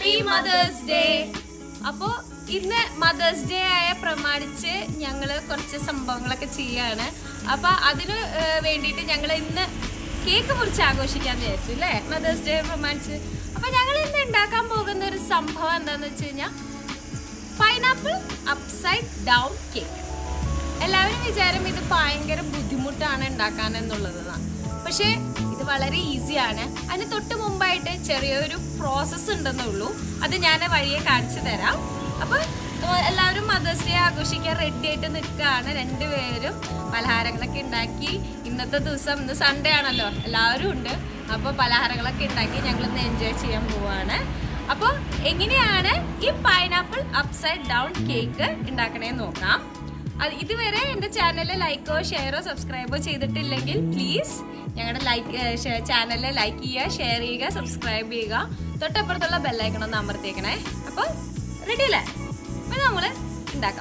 happy mothers day അപ്പോ ഇന്ന് mothers day ആയ പ്രമാണിച്ച് ഞങ്ങൾ കുറച്ച് സംഭവങ്ങളൊക്കെ ചെയ്യാണ് അപ്പൊ അതിന് ഏഹ്, വേണ്ടിയിട്ട് ഞങ്ങൾ ഇന്ന് കേക്ക് മുറിച്ച് ആഘോഷിക്കാന്ന് വിചാരിച്ചു അല്ലേ മദേഴ്സ് ഡേ പ്രമാണിച്ച് അപ്പൊ ഞങ്ങൾ ഇന്ന് ഉണ്ടാക്കാൻ പോകുന്ന ഒരു സംഭവം എന്താന്ന് വെച്ച് കഴിഞ്ഞാൽ പൈനാപ്പിൾ അപ്സൈഡ് ഡൗൺ കേക്ക് എല്ലാവരും വിചാരം ഇത് ഭയങ്കര ബുദ്ധിമുട്ടാണ് ഉണ്ടാക്കാൻ എന്നുള്ളതാണ് പക്ഷേ ഇത് വളരെ ഈസിയാണ് അതിന് തൊട്ട് മുമ്പായിട്ട് ചെറിയൊരു പ്രോസസ്സ് ഉണ്ടെന്നേ ഉള്ളൂ അത് ഞാൻ വഴിയെ കാണിച്ചു തരാം അപ്പോൾ എല്ലാവരും മദേഴ്സ് ഡേ ആഘോഷിക്കാൻ റെഡി ആയിട്ട് നിൽക്കുകയാണ് രണ്ടുപേരും പലഹാരങ്ങളൊക്കെ ഉണ്ടാക്കി ഇന്നത്തെ ദിവസം ഇന്ന് സൺഡേ ആണല്ലോ എല്ലാവരും ഉണ്ട് അപ്പോൾ പലഹാരങ്ങളൊക്കെ ഉണ്ടാക്കി ഞങ്ങൾ ഇന്ന് എൻജോയ് ചെയ്യാൻ പോവാണ് അപ്പോൾ എങ്ങനെയാണ് ഈ പൈനാപ്പിൾ അപ്സൈഡ് ഡൗൺ കേക്ക് ഉണ്ടാക്കണേന്ന് നോക്കാം അത് ഇതുവരെ എൻ്റെ ചാനൽ ലൈക്കോ ഷെയറോ സബ്സ്ക്രൈബോ ചെയ്തിട്ടില്ലെങ്കിൽ പ്ലീസ് ഞങ്ങളുടെ ലൈക്ക് ചാനൽ ലൈക്ക് ചെയ്യുക ഷെയർ ചെയ്യുക സബ്സ്ക്രൈബ് ചെയ്യുക തൊട്ടപ്പുറത്തുള്ള ബെല്ലൈക്കണം ഒന്ന് അമർത്തിയേക്കണേ അപ്പോൾ റെഡി അല്ലേ അപ്പോൾ നമ്മൾ ഉണ്ടാക്കാം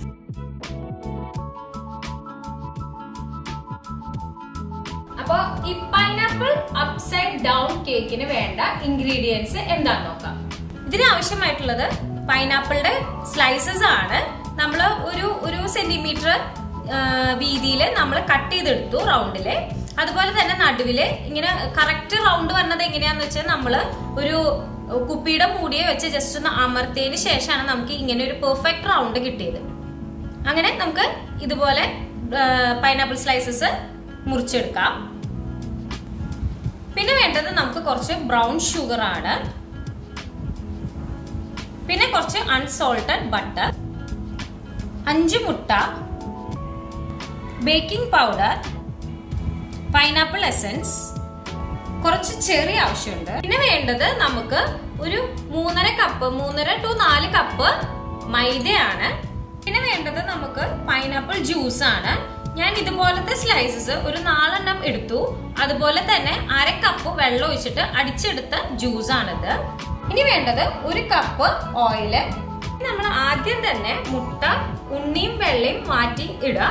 അപ്പോൾ ഈ പൈനാപ്പിൾ അപ്സൈഡ് ഡൗൺ കേക്കിന് വേണ്ട ഇൻഗ്രീഡിയൻസ് എന്താണെന്ന് നോക്കാം ഇതിന് ആവശ്യമായിട്ടുള്ളത് പൈനാപ്പിളിന്റെ സ്ലൈസസ് ആണ് നമ്മൾ ഒരു ഒരു സെന്റിമീറ്റർ വീതിയിൽ നമ്മൾ കട്ട് ചെയ്തെടുത്തു റൗണ്ടില് അതുപോലെ തന്നെ നടുവില് ഇങ്ങനെ കറക്റ്റ് റൗണ്ട് വരുന്നത് എങ്ങനെയാന്ന് വെച്ചാൽ നമ്മൾ ഒരു കുപ്പിയുടെ മൂടിയെ വെച്ച് ജസ്റ്റ് ഒന്ന് അമർത്തിയതിന് ശേഷമാണ് നമുക്ക് ഇങ്ങനെ ഒരു പെർഫെക്റ്റ് റൗണ്ട് കിട്ടിയത് അങ്ങനെ നമുക്ക് ഇതുപോലെ പൈനാപ്പിൾ സ്ലൈസസ് മുറിച്ചെടുക്കാം പിന്നെ വേണ്ടത് നമുക്ക് കുറച്ച് ബ്രൗൺ ഷുഗർ ആണ് പിന്നെ കുറച്ച് അൺസോൾട്ടഡ് ബട്ടർ അഞ്ച് മുട്ട ബേക്കിംഗ് പൗഡർ പൈനാപ്പിൾ എസൻസ് കുറച്ച് ചെറിയ ആവശ്യമുണ്ട് പിന്നെ വേണ്ടത് നമുക്ക് ഒരു മൂന്നര കപ്പ് മൂന്നര ടു നാല് കപ്പ് മൈദയാണ് പിന്നെ വേണ്ടത് നമുക്ക് പൈനാപ്പിൾ ജ്യൂസ് ആണ് ഞാൻ ഇതുപോലത്തെ സ്ലൈസസ് ഒരു നാലെണ്ണം എടുത്തു അതുപോലെ തന്നെ അര കപ്പ് വെള്ളം ഒഴിച്ചിട്ട് അടിച്ചെടുത്ത ജ്യൂസ് ആണിത് ഇനി വേണ്ടത് ഒരു കപ്പ് ഓയില് നമ്മൾ ആദ്യം തന്നെ മുട്ട ഉണ്ണിയും വെള്ളയും മാറ്റി ഇടുക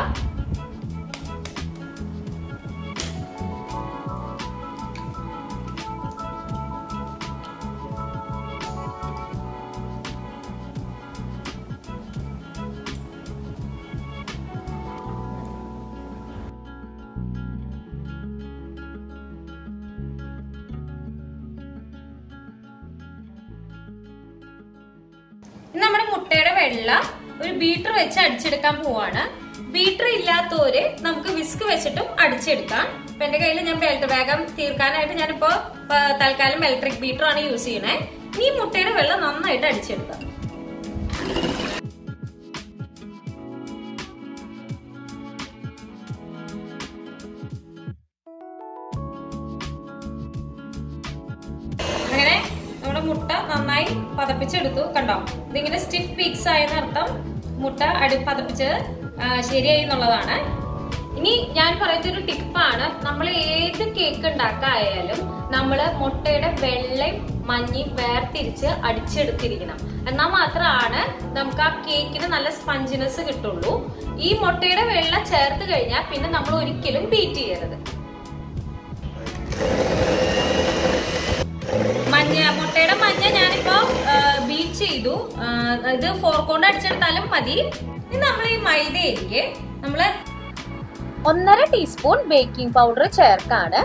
ഇനി നമ്മുടെ മുട്ടയുടെ വെള്ള ഒരു ബീറ്റർ വെച്ച് അടിച്ചെടുക്കാൻ പോവാണ് ബീറ്റർ ഇല്ലാത്തവര് നമുക്ക് വിസ്ക് വെച്ചിട്ടും അടിച്ചെടുക്കാം ഇപ്പൊ എന്റെ കയ്യിൽ ഞാൻ ബെൽറ്റ് വേഗം തീർക്കാനായിട്ട് ഞാനിപ്പോ ആ, തൽക്കാലം ഇലക്ട്രിക് ബീറ്റർ ആണ് യൂസ് ചെയ്യണേ ഈ മുട്ടയുടെ വെള്ളം നന്നായിട്ട് അടിച്ചെടുക്കാം അങ്ങനെ നമ്മുടെ മുട്ട നന്നായി പതപ്പിച്ചെടുത്തു കണ്ടോ ഇതിങ്ങനെ സ്റ്റിഫ് പീക്സ് ആയെന്ന് അർത്ഥം മുട്ട അടി പതപ്പിച്ചത് ആ, ശരിയായി എന്നുള്ളതാണ് ഇനി ഞാൻ പറയുന്ന ഒരു ടിപ്പാണ് നമ്മൾ ഏത് കേക്ക് ഉണ്ടാക്കായാലും നമ്മൾ മുട്ടയുടെ വെള്ളയും മഞ്ഞയും വേർതിരിച്ച് അടിച്ചെടുത്തിരിക്കണം എന്നാൽ മാത്രമാണ് നമുക്ക് ആ കേക്കിന് നല്ല സ്പഞ്ചിനെസ് കിട്ടുള്ളൂ ഈ മുട്ടയുടെ വെള്ള ചേർത്ത് കഴിഞ്ഞാൽ പിന്നെ നമ്മൾ ഒരിക്കലും ബീറ്റ് ചെയ്യരുത് മഞ്ഞ മുട്ടയുടെ മഞ്ഞ ഞാനിപ്പോ ബീറ്റ് ചെയ്തു ആ, ഇത് ഫോർക്ക് കൊണ്ട് അടിച്ചെടുത്താലും മതി ഇനി നമ്മൾ ഈ മൈദയിലേക്ക് നമ്മള് ഒന്നര ടീസ്പൂൺ ബേക്കിംഗ് പൗഡർ ചേർക്കാണ്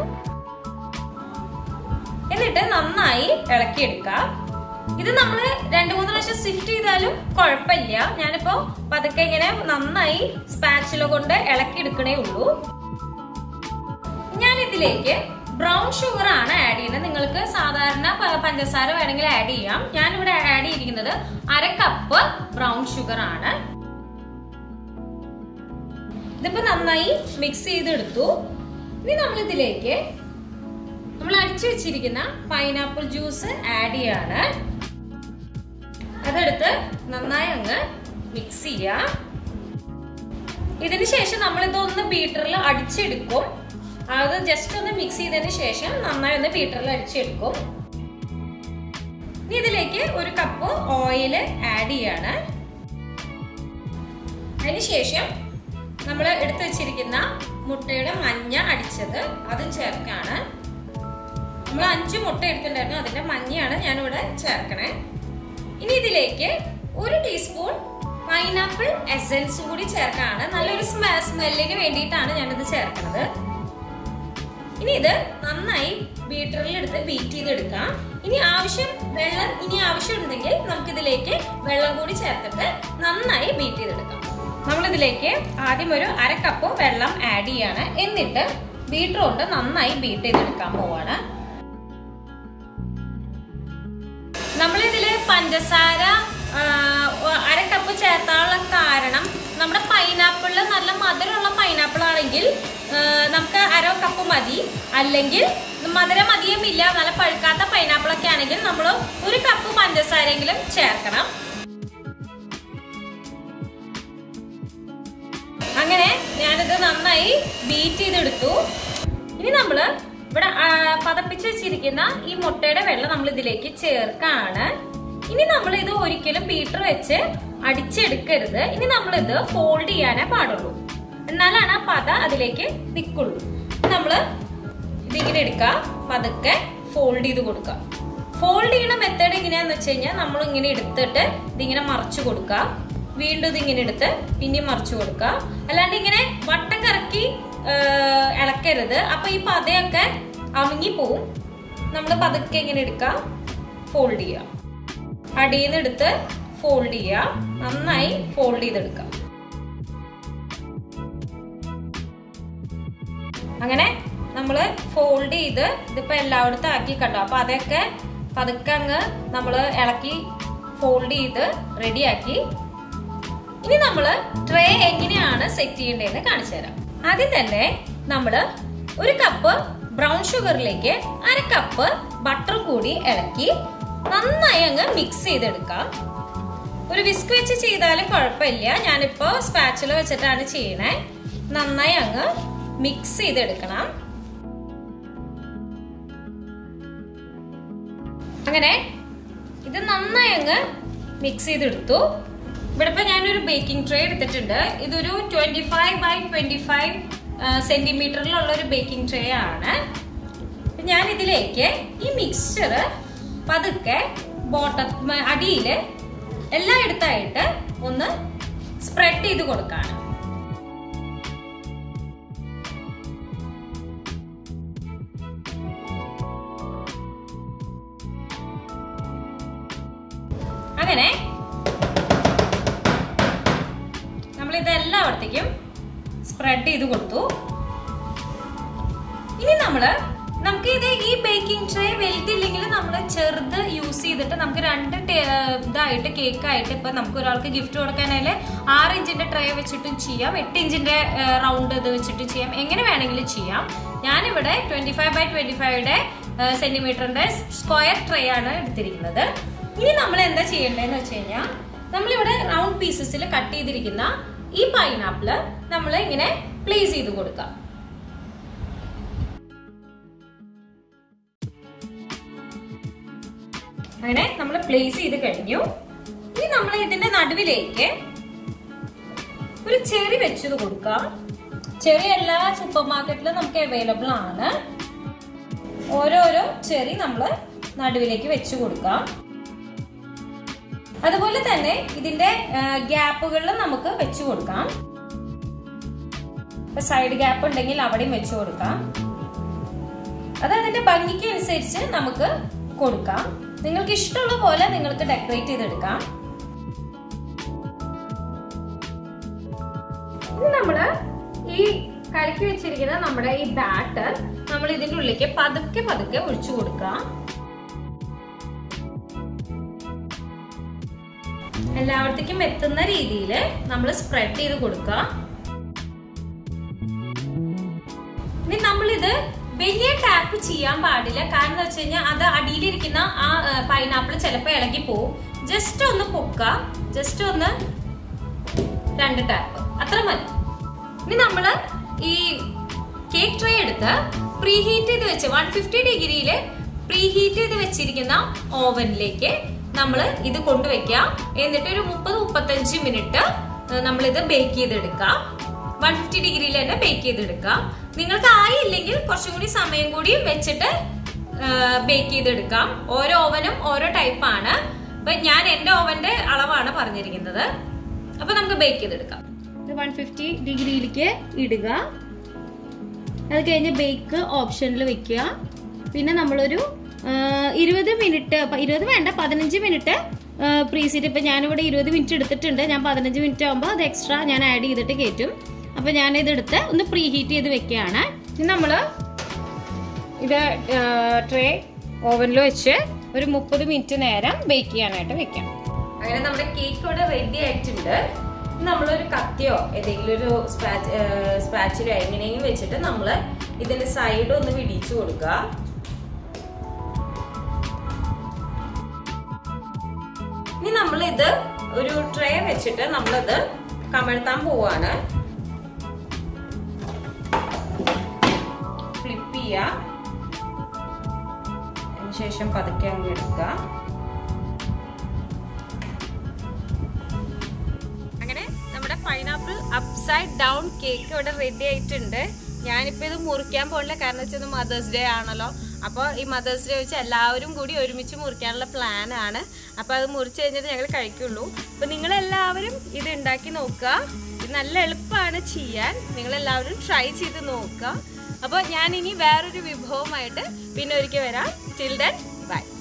എന്നിട്ട് നന്നായി ഇളക്കിയെടുക്കാം ഇത് നമ്മൾ രണ്ടു മൂന്ന് പ്രാവശ്യം സിഫ്റ്റ് ചെയ്താലും കുഴപ്പമില്ല ഞാനിപ്പോ പതുക്കെ ഇങ്ങനെ നന്നായി സ്പാച്ചില കൊണ്ട് ഇളക്കിയെടുക്കണേ ഉള്ളൂ ഞാൻ ഇതിലേക്ക് ബ്രൗൺ ഷുഗർ ആണ് ആഡ് ചെയ്യുന്നത് നിങ്ങൾക്ക് സാധാരണ പ- പഞ്ചസാര വേണമെങ്കിൽ ആഡ് ചെയ്യാം ഞാൻ ഇവിടെ ആഡ് ചെയ്തിരിക്കുന്നത് അര കപ്പ് ബ്രൗൺ ഷുഗർ ആണ് ഇതിപ്പോ നന്നായി മിക്സ് ചെയ്തെടുത്തു ഇനി നമ്മൾ ഇതിലേക്ക് നമ്മൾ അടിച്ചു വെച്ചിരിക്കുന്ന പൈനാപ്പിൾ ജ്യൂസ് ആഡ് ചെയ്യാണ് അതെടുത്ത് നന്നായി അങ്ങ് മിക്സ് ചെയ്യാം ഇതിന് ശേഷം നമ്മൾ ഇതൊന്ന് ബീറ്ററിൽ അടിച്ചെടുക്കും അത് ജസ്റ്റ് ഒന്ന് മിക്സ് ചെയ്തതിന് ശേഷം നന്നായി ഒന്ന് ബീറ്ററിൽ അടിച്ചെടുക്കും ഇനി ഇതിലേക്ക് ഒരു കപ്പ് ഓയിൽ ആഡ് ചെയ്യാണ് അതിനുശേഷം നമ്മൾ എടുത്തു വെച്ചിരിക്കുന്ന മുട്ടയുടെ മഞ്ഞ അടിച്ചത് അതും ചേർക്കാണ് നമ്മൾ അഞ്ച് മുട്ട എടുത്തിട്ടുണ്ടായിരുന്നു അതിന്റെ മഞ്ഞയാണ് ഞാനിവിടെ ചേർക്കണേ ഇനി ഇതിലേക്ക് ഒരു ടീസ്പൂൺ പൈനാപ്പിൾ എസൻസ് കൂടി ചേർക്കാണ് നല്ലൊരു സ്മെല്ലിന് വേണ്ടിയിട്ടാണ് ഞാനിത് ചേർക്കുന്നത് ഇനി ഇത് നന്നായി ബീറ്ററിൽ എടുത്ത് ബീറ്റ് ചെയ്തെടുക്കാം ഇനി ആവശ്യം വെള്ളം ഇനി ആവശ്യം ഉണ്ടെങ്കിൽ നമുക്കിതിലേക്ക് വെള്ളം കൂടി ചേർത്തിട്ട് നന്നായി ബീറ്റ് ചെയ്തെടുക്കാം നമ്മളിതിലേക്ക് ആദ്യം ഒരു അര കപ്പ് വെള്ളം ആഡ് ചെയ്യാണ് എന്നിട്ട് ബീറ്റർ കൊണ്ട് നന്നായി ബീറ്റ് ചെയ്തെടുക്കാൻ പോവാണ് നമ്മളിതില് പഞ്ചസാര ആ, അര കപ്പ് ചേർത്താനുള്ള കാരണം നമ്മുടെ പൈനാപ്പിളിൽ നല്ല മധുരമുള്ള പൈനാപ്പിൾ ആണെങ്കിൽ ആ, നമുക്ക് അര കപ്പ് മതി അല്ലെങ്കിൽ മധുരം അധികം ഇല്ല നല്ല പഴുക്കാത്ത പൈനാപ്പിൾ ഒക്കെ ആണെങ്കിൽ നമ്മൾ ഒരു കപ്പ് പഞ്ചസാരെങ്കിലും ചേർക്കണം അങ്ങനെ ഞാനിത് നന്നായി ബീറ്റ് ചെയ്തെടുത്തു ഇനി നമ്മൾ ഇവിടെ ആ, പതപ്പിച്ച് വെച്ചിരിക്കുന്ന ഈ മുട്ടയുടെ വെള്ളം നമ്മൾ ഇതിലേക്ക് ചേർക്കാണ് ഇനി നമ്മൾ ഇത് ഒരിക്കലും ബീറ്റർ വെച്ച് അടിച്ചെടുക്കരുത് ഇനി നമ്മൾ ഇത് ഫോൾഡ് ചെയ്യാനേ പാടുള്ളൂ എന്നാലാണ് ആ പത അതിലേക്ക് നിൽക്കുള്ളൂ നമ്മള് ഇതിങ്ങനെ എടുക്കുക പതുക്കെ ഫോൾഡ് ചെയ്ത് കൊടുക്കുക ഫോൾഡ് ചെയ്യണ മെത്തേഡ് എങ്ങനെയാന്ന് വെച്ച് കഴിഞ്ഞാൽ നമ്മൾ ഇങ്ങനെ എടുത്തിട്ട് ഇതിങ്ങനെ മറച്ചു കൊടുക്കുക വീണ്ടും ഇതിങ്ങനെ എടുത്ത് പിന്നെയും മറിച്ചു കൊടുക്കുക അല്ലാണ്ട് ഇങ്ങനെ വട്ടം കറക്കി ആ, ഇളക്കരുത് അപ്പൊ ഈ പതയൊക്കെ അമുങ്ങി പോവും നമ്മൾ പതുക്കെ ഇങ്ങനെ എടുക്കുക ഫോൾഡ് ചെയ്യുക അടിയിൽ നിന്ന് എടുത്ത് ഫോൾഡ് ചെയ്യുക നന്നായി ഫോൾഡ് ചെയ്തെടുക്കുക അങ്ങനെ നമ്മൾ ഫോൾഡ് ചെയ്ത് ഇതിപ്പോ എല്ലായിടത്തും ആക്കി കണ്ടോ അപ്പൊ അതൊക്കെ പതുക്കെ അങ്ങ് നമ്മൾ ഇളക്കി ഫോൾഡ് ചെയ്ത് റെഡിയാക്കി ഇനി നമ്മൾ ട്രേ എങ്ങനെയാണ് സെറ്റ് ചെയ്യേണ്ടതെന്ന് കാണിച്ചു തരാം ആദ്യം തന്നെ നമ്മൾ ഒരു കപ്പ് ബ്രൗൺ ഷുഗറിലേക്ക് അര കപ്പ് ബട്ടർ കൂടി ഇളക്കി നന്നായി അങ്ങ് മിക്സ് ചെയ്തെടുക്കാം ഒരു വിസ്ക് വെച്ച് ചെയ്താലും കുഴപ്പമില്ല ഞാനിപ്പോ സ്പാച്ചുല വെച്ചിട്ടാണ് ചെയ്യണേ നന്നായി അങ്ങ് മിക്സ് ചെയ്തെടുക്കണം അങ്ങനെ ഇത് നന്നായി അങ്ങ് മിക്സ് ചെയ്തെടുത്തു ഇവിടെ ഇപ്പൊ ഞാനൊരു ബേക്കിംഗ് ട്രേ എടുത്തിട്ടുണ്ട് ഇതൊരു twenty five by twenty five സെന്റിമീറ്ററിലുള്ള ഒരു ബേക്കിംഗ് ട്രേ ആണ് അപ്പൊ ഞാൻ ഇതിലേക്ക് ഈ മിക്സ്ചർ പതുക്കെ ബോട്ട അടിയിൽ എല്ലായിടത്തായിട്ട് ഒന്ന് സ്പ്രെഡ് ചെയ്ത് കൊടുക്കാണ് അങ്ങനെ നമ്മൾ ഇത് എല്ലായിടത്തേക്കും സ്പ്രെഡ് ചെയ്ത് കൊടുത്തു ഇനി നമ്മള് നമുക്ക് ഇത് ഈ ബേക്കിംഗ് ട്രേ വലുതില്ലെങ്കിൽ നമ്മൾ ചെറുത് യൂസ് ചെയ്തിട്ട് നമുക്ക് രണ്ട് ടേ- ഇതായിട്ട് കേക്ക് ആയിട്ട് ഇപ്പൊ നമുക്ക് ഒരാൾക്ക് ഗിഫ്റ്റ് കൊടുക്കാനായാലും ആറ് ഇഞ്ചിന്റെ ട്രേ വെച്ചിട്ടും ചെയ്യാം എട്ട് ഇഞ്ചിന്റെ റൗണ്ട് ഇത് വെച്ചിട്ട് ചെയ്യാം എങ്ങനെ വേണമെങ്കിലും ചെയ്യാം ഞാനിവിടെ ട്വന്റി ഫൈവ് ബൈ ട്വന്റി ഫൈവയുടെ സെന്റിമീറ്ററിന്റെ സ്ക്വയർ ട്രേ ആണ് എടുത്തിരിക്കുന്നത് ഇനി നമ്മൾ എന്താ ചെയ്യേണ്ടതെന്ന് വെച്ച് കഴിഞ്ഞാൽ നമ്മളിവിടെ റൗണ്ട് പീസസിൽ കട്ട് ചെയ്തിരിക്കുന്ന ഈ പൈനാപ്പിള് നമ്മൾ ഇങ്ങനെ പ്ലേസ് ചെയ്ത് കൊടുക്കാം അങ്ങനെ നമ്മൾ പ്ലേസ് ചെയ്ത് കഴിഞ്ഞു ഇനി നമ്മൾ ഇതിന്റെ നടുവിലേക്ക് ഒരു ചെറി വെച്ചത് കൊടുക്കാം ചെറി എല്ലാ സൂപ്പർ മാർക്കറ്റിലും നമുക്ക് അവൈലബിൾ ആണ് ഓരോരോ ചെറി നമ്മൾ നടുവിലേക്ക് വെച്ച് കൊടുക്കാം അതുപോലെ തന്നെ ഇതിന്റെ ഗ്യാപ്പുകളിൽ നമുക്ക് വെച്ചു കൊടുക്കാം ഇപ്പൊ സൈഡ് ഗ്യാപ്പ് ഉണ്ടെങ്കിൽ അവിടെയും വെച്ചു കൊടുക്കാം അത് അതിന്റെ ഭംഗിക്ക് അനുസരിച്ച് നമുക്ക് കൊടുക്കാം നിങ്ങൾക്ക് ഇഷ്ടമുള്ള പോലെ നിങ്ങൾക്ക് ഡെക്കറേറ്റ് ചെയ്തെടുക്കാം ഇനി നമ്മള് ഈ കലക്കി വെച്ചിരിക്കുന്ന നമ്മുടെ ഈ ബാറ്റർ നമ്മൾ ഇതിന്റെ ഉള്ളിലേക്ക് പതുക്കെ പതുക്കെ ഒഴിച്ചു കൊടുക്കാം എല്ലായിടത്തേക്കും എത്തുന്ന രീതിയിൽ നമ്മൾ സ്പ്രെഡ് ചെയ്ത് കൊടുക്കുക ഇനി നമ്മളിത് വലിയ ടാപ്പ് ചെയ്യാൻ പാടില്ല കാരണം എന്താ വെച്ച് കഴിഞ്ഞാൽ അത് അടിയിലിരിക്കുന്ന ആ പൈനാപ്പിൾ ചിലപ്പോൾ ഇളകി പോവും ജസ്റ്റ് ഒന്ന് പൊക്ക ജസ്റ്റ് ഒന്ന് രണ്ട് ടാപ്പ് അത്ര മതി ഇനി നമ്മള് ഈ കേക്ക് ട്രേ എടുത്ത് പ്രീ ഹീറ്റ് ചെയ്ത് വെച്ച് വൺ ഫിഫ്റ്റി ഡിഗ്രിയിൽ പ്രീ ഹീറ്റ് ചെയ്ത് വെച്ചിരിക്കുന്ന ഓവനിലേക്ക് നമ്മൾ ഇത് കൊണ്ടുവയ്ക്കാം എന്നിട്ട് ഒരു മുപ്പത് മുപ്പത്തഞ്ച് മിനിറ്റ് നമ്മൾ ഇത് ബേക്ക് ചെയ്തെടുക്കാം വൺ ഫിഫ്റ്റി ഡിഗ്രിയിൽ തന്നെ ബേക്ക് ചെയ്തെടുക്കാം നിങ്ങൾക്ക് ആയില്ലെങ്കിൽ കുറച്ചും കൂടി സമയം കൂടി വെച്ചിട്ട് ബേക്ക് ചെയ്തെടുക്കാം ഓരോ ഓവനും ഓരോ ടൈപ്പാണ് അപ്പൊ ഞാൻ എന്റെ ഓവന്റെ അളവാണ് പറഞ്ഞിരിക്കുന്നത് അപ്പൊ നമുക്ക് ബേക്ക് ചെയ്തെടുക്കാം ഇത് വൺ ഫിഫ്റ്റി ഡിഗ്രിയിലേക്ക് ഇടുക അത് കഴിഞ്ഞ് ബേക്ക് ഓപ്ഷനിൽ വെക്കുക പിന്നെ നമ്മളൊരു ആ, ഇരുപത് മിനിറ്റ് പ- ഇരുപത് വേണ്ട പതിനഞ്ച് മിനിറ്റ് പ്രീസീറ്റ് ഇപ്പം ഞാനിവിടെ ഇരുപത് മിനിറ്റ് എടുത്തിട്ടുണ്ട് ഞാൻ പതിനഞ്ച് മിനിറ്റ് ആകുമ്പോൾ അത് എക്സ്ട്രാ ഞാൻ ആഡ് ചെയ്തിട്ട് കയറ്റും അപ്പം ഞാൻ ഇതെടുത്ത് ഒന്ന് പ്രീ ഹീറ്റ് ചെയ്ത് വെക്കുകയാണ് ഇനി നമ്മൾ ഇത് ട്രേ ഓവനിൽ വെച്ച് ഒരു മുപ്പത് മിനിറ്റ് നേരം ബേക്ക് ചെയ്യാനായിട്ട് വെക്കാം അങ്ങനെ നമ്മുടെ കേക്ക് ഇവിടെ റെഡി ആയിട്ടുണ്ട് ഇനി നമ്മളൊരു കത്തിയോ ഏതെങ്കിലും ഒരു സ്പാച്ചിലോ എങ്ങനെയെങ്കിലും വെച്ചിട്ട് നമ്മൾ ഇതിന്റെ സൈഡ് ഒന്ന് വിടിച്ചു കൊടുക്കുക ഇനി നമ്മൾ ഇത് ഒരു ട്രേ വെച്ചിട്ട് നമ്മളത് കമഴ്ത്താൻ പോവാണ് ഫ്ലിപ്പ് ചെയ്യുക അതിനുശേഷം പതുക്കെ അങ്ങ് എടുക്കുക അങ്ങനെ നമ്മുടെ പൈനാപ്പിൾ അപ്സൈഡ് ഡൗൺ കേക്ക് ഇവിടെ റെഡി ആയിട്ടുണ്ട് ഞാനിപ്പോൾ ഇത് മുറിക്കാൻ പോകില്ല കാരണം വെച്ചാൽ മദേഴ്സ് ഡേ ആണല്ലോ അപ്പോൾ ഈ മദേഴ്സ് ഡേ വെച്ച് എല്ലാവരും കൂടി ഒരുമിച്ച് മുറിക്കാനുള്ള പ്ലാൻ ആണ് അപ്പോൾ അത് മുറിച്ച് കഴിഞ്ഞിട്ട് ഞങ്ങൾ കഴിക്കുള്ളൂ അപ്പോൾ നിങ്ങളെല്ലാവരും ഇത് ഉണ്ടാക്കി നോക്കുക ഇത് നല്ല എളുപ്പമാണ് ചെയ്യാൻ നിങ്ങളെല്ലാവരും ട്രൈ ചെയ്ത് നോക്കുക അപ്പോൾ ഞാൻ ഇനി വേറൊരു വിഭവമായിട്ട് പിന്നെ ഒരിക്കൽ വരാം ടിൽ ദെൻ ബൈ